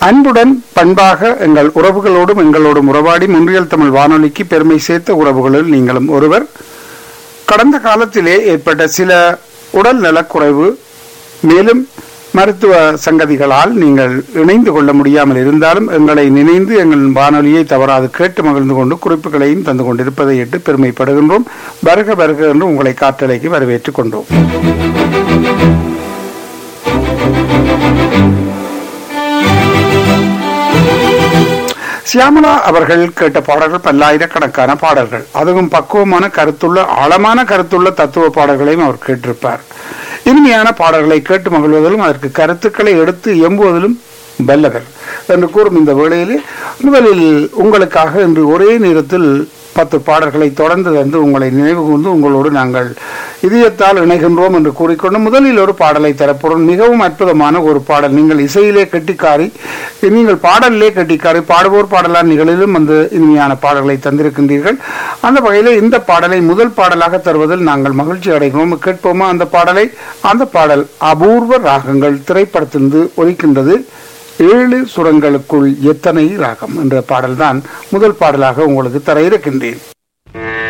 அன்புடன் பண்பாக எங்கள் உறவுகளோடும் எங்களோடும் உறவாடி முன்றியல் தமிழ் வானொலிக்கு பெருமை சேர்த்த உறவுகளில் நீங்களும் ஒருவர் கடந்த காலத்திலே ஏற்பட்ட சில உடல் நலக்குறைவு மேலும் மருத்துவ சங்கதிகளால் நீங்கள் இணைந்து கொள்ள முடியாமல் இருந்தாலும் எங்களை நினைந்து எங்கள் வானொலியை தவறாது கேட்டு மகிழ்ந்து கொண்டு குறிப்புகளையும் தந்து கொண்டிருப்பதை இட்டு பெருமைப்படுகின்றோம் வருக வருக என்று உங்களை காற்றலைக்கு வரவேற்றுக் கொண்டோம் சியாமலா அவர்கள் கேட்ட பாடல்கள் பல்லாயிரக்கணக்கான பாடல்கள் அதுவும் பக்குவமான கருத்துள்ள ஆழமான கருத்துள்ள தத்துவ பாடல்களையும் அவர் கேட்டிருப்பார் இனிமையான பாடல்களை கேட்டு மகிழ்வதிலும் அதற்கு கருத்துக்களை எடுத்து எம்புவதிலும் வல்லவர் என்று கூறும் இந்த வேளையிலே முதலில் உங்களுக்காக இன்று ஒரே நேரத்தில் பத்து பாடல்களை தொடர்ந்து தந்து உங்களை நினைவு கூர்ந்து உங்களோடு நாங்கள் இதயத்தால் இணைகின்றோம் என்று கூறிக்கொண்டு முதலில் ஒரு பாடலை தரப்போறோம் மிகவும் அற்புதமான ஒரு பாடல் நீங்கள் இசையிலே கெட்டிக்காரி நீங்கள் பாடலிலே கெட்டிக்காரி பாடுவோர் பாடலார் நிகழிலும் அந்த இனிமையான பாடல்களை தந்திருக்கின்றீர்கள் அந்த வகையில் இந்த பாடலை முதல் பாடலாக தருவதில் நாங்கள் மகிழ்ச்சி அடைகிறோம் கேட்போமா அந்த பாடலை அந்த பாடல் அபூர்வ ராகங்கள் திரைப்படத்திலிருந்து ஒலிக்கின்றது ஏழு சுரங்களுக்குள் எத்தனை ராகம் என்ற பாடல்தான் முதல் பாடலாக உங்களுக்கு தர இருக்கின்றேன்